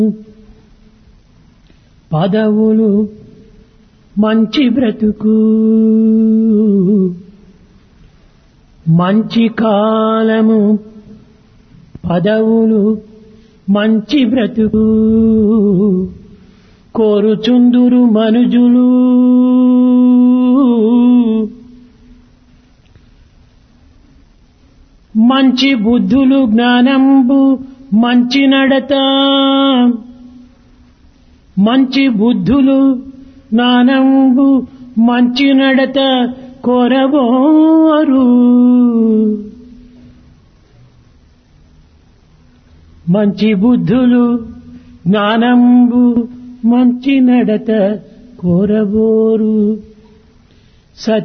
పదవులు మంచి బ్రతుకు మంచి కాలము పదవులు మంచి బ్రతుకు కోరుచుందురు మనుజులు మంచి బుద్ధులు జ్ఞానంబు మంచి నడత మంచి బుద్ధులు జ్ఞానంబు మంచి నడత కోరబోరు మంచి బుద్ధులు జ్ఞానంబు మంచి నడత కోరబోరు సత్